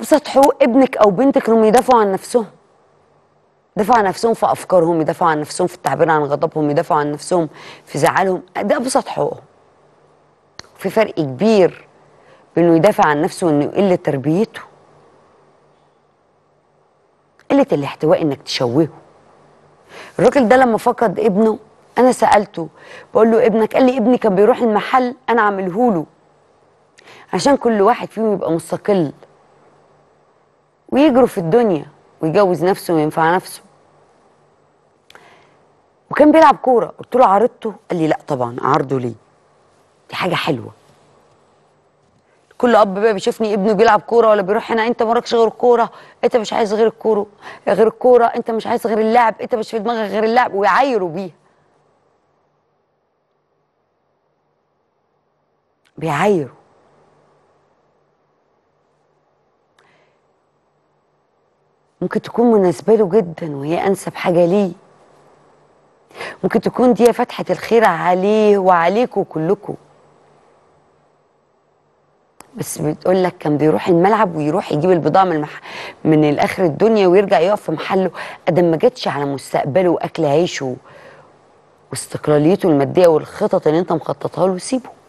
ابسط حقوق ابنك او بنتك انهم يدافعوا عن نفسهم يدافعوا عن نفسهم في افكارهم يدافعوا عن نفسهم في التعبير عن غضبهم يدافعوا عن نفسهم في زعلهم ده ابسط حقوقهم في فرق كبير بانه يدافع عن نفسه وانه يقل تربيته قله الاحتواء انك تشوهه الراجل ده لما فقد ابنه انا سالته بقول له ابنك قال لي ابني كان بيروح المحل انا اعمله له عشان كل واحد فيهم يبقى مستقل ويجروا في الدنيا ويجوز نفسه وينفع نفسه وكان بيلعب كوره قلت له عارضته قال لي لا طبعا اعارضه ليه دي حاجه حلوه كل اب بقى بيشوفني ابنه بيلعب كوره ولا بيروح هنا انت مالكش غير الكوره انت مش عايز غير الكوره غير الكوره انت مش عايز غير اللعب انت مش في دماغك غير اللعب ويعايروا بيها بيعايروا ممكن تكون مناسبة له جدا وهي أنسب حاجة ليه ممكن تكون دي فتحة الخير عليه وعليكم كلكم بس بتقول لك كان بيروح الملعب ويروح يجيب البضاعة من المح... من الآخر الدنيا ويرجع يقف في محله أدم ما جاتش على مستقبله وأكل عيشه واستقلاليته المادية والخطط اللي أنت مخططها له سيبه